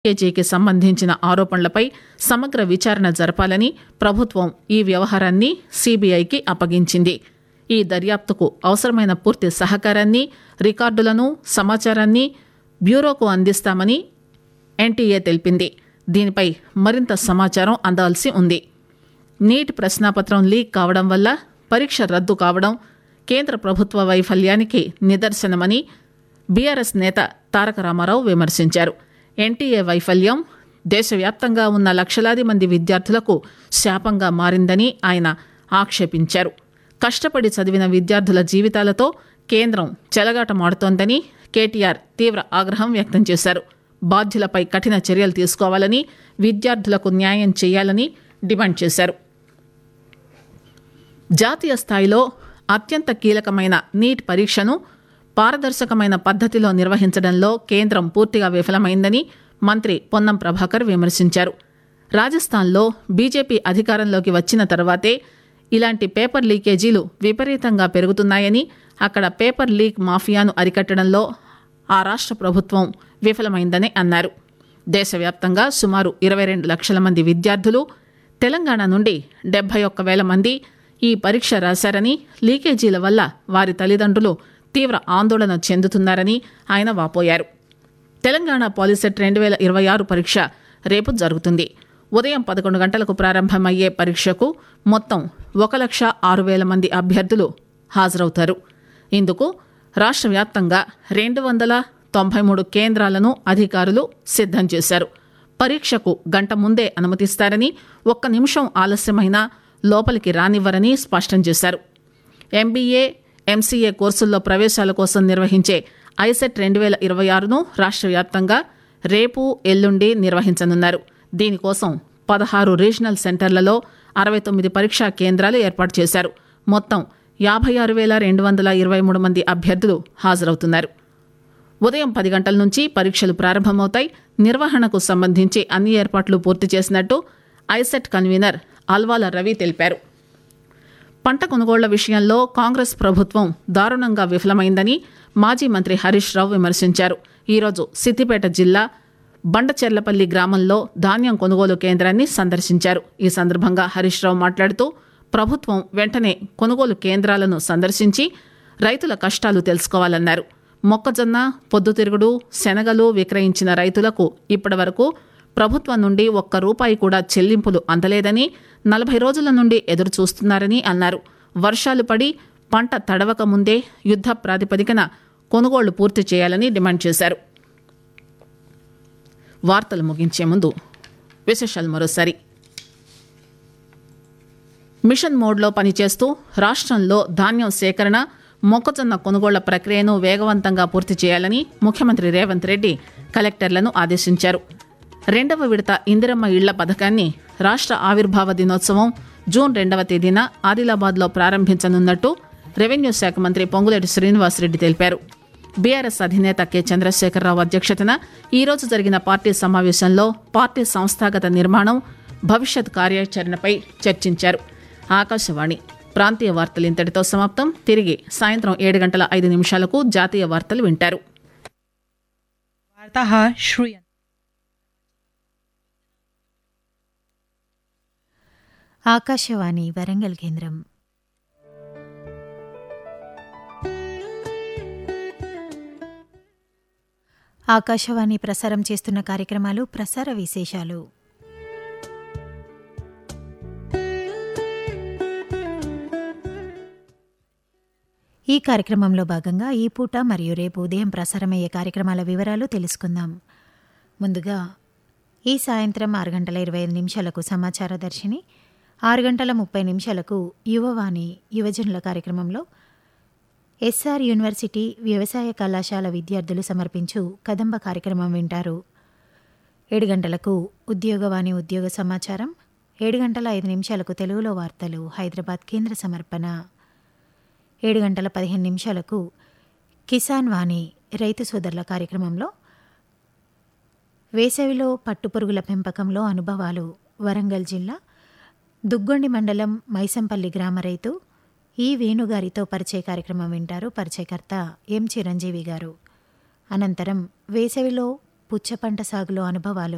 కేజీకి సంబంధించిన ఆరోపణలపై సమగ్ర విచారణ జరపాలని ప్రభుత్వం ఈ వ్యవహారాన్ని సీబీఐకి అప్పగించింది ఈ దర్యాప్తుకు అవసరమైన పూర్తి సహకారాన్ని రికార్డులను సమాచారాన్ని బ్యూరోకు అందిస్తామని ఎన్టీఏ తెలిపింది దీనిపై మరింత సమాచారం అందాల్సి ఉంది నీట్ ప్రశ్నాపత్రం లీక్ కావడం వల్ల పరీక్ష రద్దు కావడం కేంద్ర ప్రభుత్వ వైఫల్యానికి నిదర్శనమని బీఆర్ఎస్ నేత తారక రామారావు విమర్శించారు ఎన్టీఏ వైఫల్యం దేశవ్యాప్తంగా ఉన్న లక్షలాది మంది విద్యార్థులకు శాపంగా మారిందని ఆయన ఆక్షేపించారు కష్టపడి చదివిన విద్యార్థుల జీవితాలతో కేంద్రం చెలగాటమాడుతోందని కేటీఆర్ తీవ్ర ఆగ్రహం వ్యక్తం చేశారు బాధ్యులపై కఠిన చర్యలు తీసుకోవాలని విద్యార్థులకు న్యాయం చేయాలని డిమాండ్ చేశారు జాతీయ స్థాయిలో అత్యంత కీలకమైన నీట్ పరీక్షను పారదర్శకమైన పద్దతిలో నిర్వహించడంలో కేంద్రం పూర్తిగా విఫలమైందని మంత్రి పొన్నం ప్రభాకర్ విమర్శించారు రాజస్థాన్లో బీజేపీ అధికారంలోకి వచ్చిన తర్వాతే ఇలాంటి పేపర్ లీకేజీలు విపరీతంగా పెరుగుతున్నాయని అక్కడ పేపర్ లీక్ మాఫియాను అరికట్టడంలో ఆ రాష్ట్ర ప్రభుత్వం విఫలమైందని అన్నారు దేశవ్యాప్తంగా సుమారు ఇరవై రెండు లక్షల మంది విద్యార్థులు తెలంగాణ నుండి డెబ్బై ఒక్క వేల మంది ఈ పరీక్ష రాశారని లీకేజీల వల్ల వారి తల్లిదండ్రులు తీవ్ర ఆందోళన చెందుతున్నారని ఆయన వాపోయారు తెలంగాణ పాలిసెట్ రెండు వేల ఇరవై ఆరు పరీక్ష రేపు జరుగుతుంది ఉదయం పదకొండు గంటలకు ప్రారంభమయ్యే పరీక్షకు మొత్తం ఒక లక్ష ఆరు వేల మంది అభ్యర్థులు హాజరవుతారు ఇందుకు రాష్ట్ర వ్యాప్తంగా రెండు వందల తొంభై మూడు కేంద్రాలను అధికారులు సిద్ధం చేశారు పరీక్షకు గంట ముందే అనుమతిస్తారని ఒక్క నిమిషం ఆలస్యమైనా లోపలికి రానివ్వరని స్పష్టం చేశారు ఎంబీఏ ఎంసీఏ కోర్సుల్లో ప్రవేశాల కోసం నిర్వహించే ఐసెట్ రెండు వేల ఇరవై ఆరును రాష్ట్ర వ్యాప్తంగా రేపు ఎల్లుండి నిర్వహించనున్నారు దీనికోసం పదహారు రీజనల్ సెంటర్లలో అరవై తొమ్మిది పరీక్షా కేంద్రాలు ఏర్పాటు చేశారు మొత్తం యాభై ఆరు వేల రెండు వందల ఇరవై మూడు మంది అభ్యర్థులు హాజరవుతున్నారు ఉదయం పది గంటల నుంచి పరీక్షలు ప్రారంభమవుతాయి నిర్వహణకు సంబంధించి అన్ని ఏర్పాట్లు పూర్తి చేసినట్టు ఐసెట్ కన్వీనర్ అల్వాల రవి తెలిపారు పంట కొనుగోళ్ల విషయంలో కాంగ్రెస్ ప్రభుత్వం దారుణంగా విఫలమైందని మాజీ మంత్రి హరీష్ రావు విమర్శించారు ఈరోజు సిద్దిపేట జిల్లా బండచెర్లపల్లి గ్రామంలో ధాన్యం కొనుగోలు కేంద్రాన్ని సందర్శించారు ఈ సందర్భంగా హరీష్ రావు మాట్లాడుతూ ప్రభుత్వం వెంటనే కొనుగోలు కేంద్రాలను సందర్శించి రైతుల కష్టాలు తెలుసుకోవాలన్నారు మొక్కజొన్న పొద్దుతిరుగుడు శనగలు విక్రయించిన రైతులకు ఇప్పటివరకు ప్రభుత్వం నుండి ఒక్క రూపాయి కూడా చెల్లింపులు అందలేదని నలభై రోజుల నుండి ఎదురు చూస్తున్నారని అన్నారు వర్షాలు పడి పంట తడవక ముందే యుద్ధ ప్రాతిపదికన కొనుగోళ్లు పూర్తి చేయాలని డిమాండ్ చేశారు వార్తలు ముగించే ముందు విశేషాలు మరోసారి మిషన్ మోడ్లో పనిచేస్తూ రాష్ట్రంలో ధాన్యం సేకరణ మొక్కజొన్న కొనుగోళ్ల ప్రక్రియను వేగవంతంగా పూర్తి చేయాలని ముఖ్యమంత్రి రేవంత్ రెడ్డి కలెక్టర్లను ఆదేశించారు రెండవ విడత ఇందిరమ్మ ఇళ్ల పథకాన్ని రాష్ట్ర ఆవిర్భావ దినోత్సవం జూన్ రెండవ తేదీన ఆదిలాబాద్లో ప్రారంభించనున్నట్టు రెవెన్యూ శాఖ మంత్రి పొంగులేటి శ్రీనివాసరెడ్డి తెలిపారు బీఆర్ఎస్ అధినేత కె చంద్రశేఖరరావు అధ్యక్షతన ఈ రోజు జరిగిన పార్టీ సమావేశంలో పార్టీ సంస్థాగత నిర్మాణం భవిష్యత్ కార్యాచరణపై చర్చించారు ఆకాశవాణి ప్రాంతీయ వార్తలు ఇంతటితో సమాప్తం తిరిగి సాయంత్రం ఏడు గంటల ఐదు నిమిషాలకు జాతీయ వార్తలు వింటారు वार्ताः श्रूयन्ते ఆకాశవాణి వరంగల్ కేంద్రం ఆకాశవాణి ప్రసారం చేస్తున్న కార్యక్రమాలు ప్రసార విశేషాలు ఈ కార్యక్రమంలో భాగంగా ఈ పూట మరియు రేపు ఉదయం ప్రసారమయ్యే కార్యక్రమాల వివరాలు తెలుసుకుందాం ముందుగా ఈ సాయంత్రం ఆరు గంటల ఇరవై ఐదు నిమిషాలకు సమాచార దర్శిని ఆరు గంటల ముప్పై నిమిషాలకు యువవాణి యువజనుల కార్యక్రమంలో ఎస్ఆర్ యూనివర్సిటీ వ్యవసాయ కళాశాల విద్యార్థులు సమర్పించు కదంబ కార్యక్రమం వింటారు ఏడు గంటలకు ఉద్యోగవాణి ఉద్యోగ సమాచారం ఏడు గంటల ఐదు నిమిషాలకు తెలుగులో వార్తలు హైదరాబాద్ కేంద్ర సమర్పణ ఏడు గంటల పదిహేను నిమిషాలకు కిసాన్ వాణి రైతు సోదరుల కార్యక్రమంలో వేసవిలో పట్టుపురుగుల పెంపకంలో అనుభవాలు వరంగల్ జిల్లా దుగ్గొండి మండలం మైసంపల్లి గ్రామ రైతు ఈ వేణుగారితో పరిచయ కార్యక్రమం వింటారు పరిచయకర్త ఎం చిరంజీవి గారు అనంతరం వేసవిలో పుచ్చ పంట సాగులో అనుభవాలు